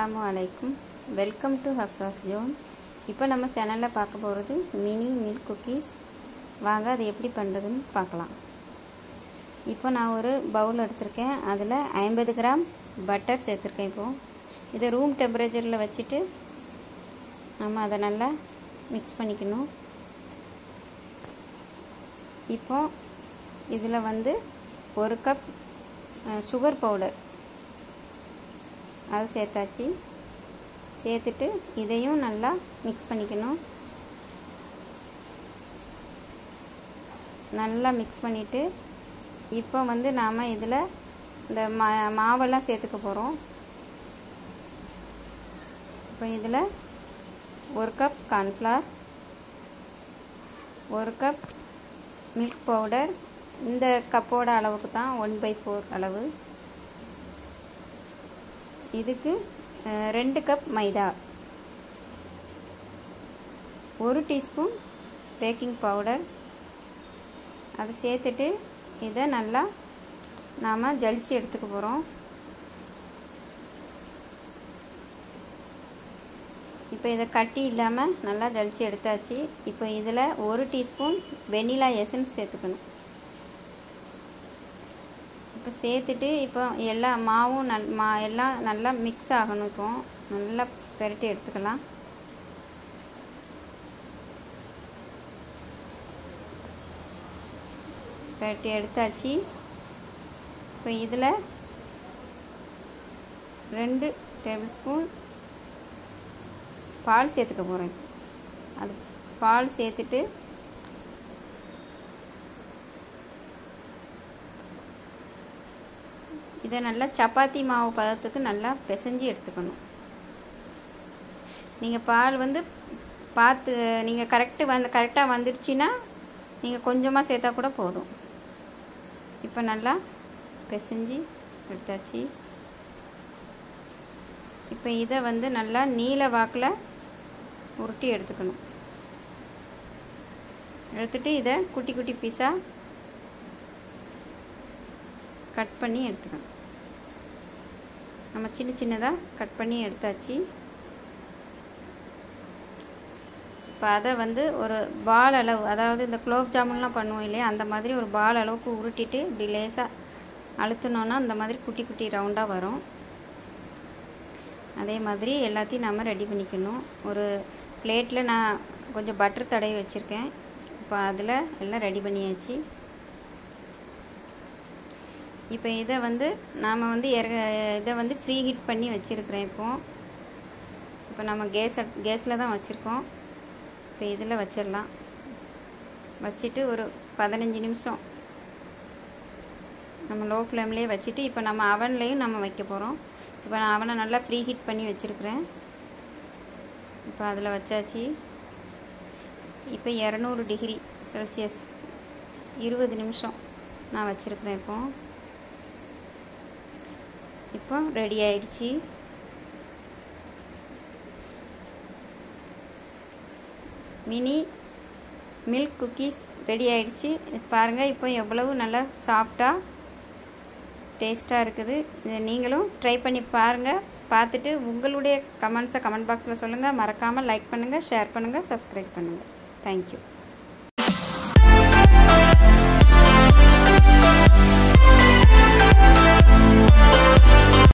அஸ்ஸலாமு அலைக்கும் welcome to ஹப்சாஸ் zone இப்போ நம்ம சேனலில் பார்க்க போகிறது மினி மில்க் குக்கீஸ் வாங்க அது எப்படி பண்ணுறதுன்னு பார்க்கலாம் இப்போ நான் ஒரு பவுல் எடுத்திருக்கேன் அதில் ஐம்பது கிராம் பட்டர் சேர்த்துருக்கேன் இப்போது இதை ரூம் டெம்பரேச்சரில் வச்சுட்டு நம்ம அதை நல்லா மிக்ஸ் பண்ணிக்கணும் இப்போ இதில் வந்து ஒரு கப் சுகர் பவுடர் அதை சேர்த்தாச்சு சேர்த்துட்டு இதையும் நல்லா மிக்ஸ் பண்ணிக்கணும் நல்லா மிக்ஸ் பண்ணிவிட்டு இப்போ வந்து நாம் இதில் இந்த மா மாவெல்லாம் சேர்த்துக்க போகிறோம் இப்போ இதில் ஒரு கப் கார்ன்ஃப்ளவர் ஒரு கப் மில்க் பவுடர் இந்த கப்போட அளவுக்கு தான் ஒன் பை ஃபோர் அளவு இதுக்கு ரெண்டு கப் மைதா ஒரு டீஸ்பூன் பேக்கிங் பவுடர் அதை சேர்த்துட்டு இதை நல்லா நாம் ஜலிச்சு எடுத்துக்க போகிறோம் இப்போ இதை கட்டி இல்லாமல் நல்லா ஜலிச்சு எடுத்தாச்சு இப்போ இதில் ஒரு டீஸ்பூன் வெனிலா எசன்ஸ் சேர்த்துக்கணும் இப்போ சேர்த்துட்டு இப்போ எல்லா மாவும் நல் மா எல்லாம் நல்லா மிக்ஸ் ஆகணும் இப்போ நல்லா பெரட்டி எடுத்துக்கலாம் பெரட்டி எடுத்தாச்சு இப்போ இதில் ரெண்டு டேபிள் ஸ்பூன் பால் சேர்த்துக்க போகிறேன் அது பால் சேர்த்துட்டு இதை நல்லா சப்பாத்தி மாவு பதத்துக்கு நல்லா பிசைஞ்சு எடுத்துக்கணும் நீங்கள் பால் வந்து பார்த்து நீங்கள் கரெக்டு வந்து கரெக்டாக வந்துடுச்சின்னா நீங்கள் கொஞ்சமாக சேர்த்தா கூட போதும் இப்போ நல்லா பிசைஞ்சு எடுத்தாச்சு இப்போ இதை வந்து நல்லா நீல வாக்கில் உருட்டி எடுத்துக்கணும் எடுத்துகிட்டு இதை குட்டி குட்டி பீஸாக கட் பண்ணி எடுத்துக்கணும் நம்ம சின்ன சின்னதாக கட் பண்ணி எடுத்தாச்சு இப்போ அதை வந்து ஒரு பால் அளவு அதாவது இந்த குலோப் ஜாமுன்லாம் பண்ணுவோம் இல்லையா அந்த மாதிரி ஒரு பால் அளவுக்கு உருட்டிட்டு இப்படி லேசாக அழுத்தினோன்னா அந்த மாதிரி குட்டி குட்டி ரவுண்டாக வரும் அதே மாதிரி எல்லாத்தையும் நம்ம ரெடி பண்ணிக்கணும் ஒரு பிளேட்டில் நான் கொஞ்சம் பட்டர் தடவி வச்சுருக்கேன் இப்போ அதில் எல்லாம் ரெடி பண்ணியாச்சு இப்போ இதை வந்து நாம் வந்து எற இதை வந்து ஃப்ரீ ஹீட் பண்ணி வச்சுருக்கிறேன் இப்போது இப்போ நம்ம கேஸ் கேஸில் தான் வச்சுருக்கோம் இப்போ இதில் வச்சிடலாம் வச்சுட்டு ஒரு பதினஞ்சு நிமிஷம் நம்ம லோ ஃப்ளேம்லேயே வச்சுட்டு இப்போ நம்ம அவன்லேயும் நம்ம வைக்க போகிறோம் இப்போ நான் அவனை நல்லா ப்ரீ ஹீட் பண்ணி வச்சுருக்கிறேன் இப்போ அதில் வச்சாச்சு இப்போ இரநூறு டிகிரி செல்சியஸ் இருபது நிமிஷம் நான் வச்சுருக்கிறேன் இப்போ இப்போ ரெடி ஆயிடுச்சு மினி மில்க் குக்கீஸ் ரெடி ஆயிடுச்சு பாருங்கள் இப்போ எவ்வளவு நல்லா சாஃப்டாக டேஸ்ட்டாக இருக்குது இதை நீங்களும் ட்ரை பண்ணி பாருங்கள் பார்த்துட்டு உங்களுடைய கமெண்ட்ஸை கமெண்ட் பாக்ஸில் சொல்லுங்கள் மறக்காமல் லைக் பண்ணுங்கள் ஷேர் பண்ணுங்கள் சப்ஸ்கிரைப் பண்ணுங்கள் தேங்க்யூ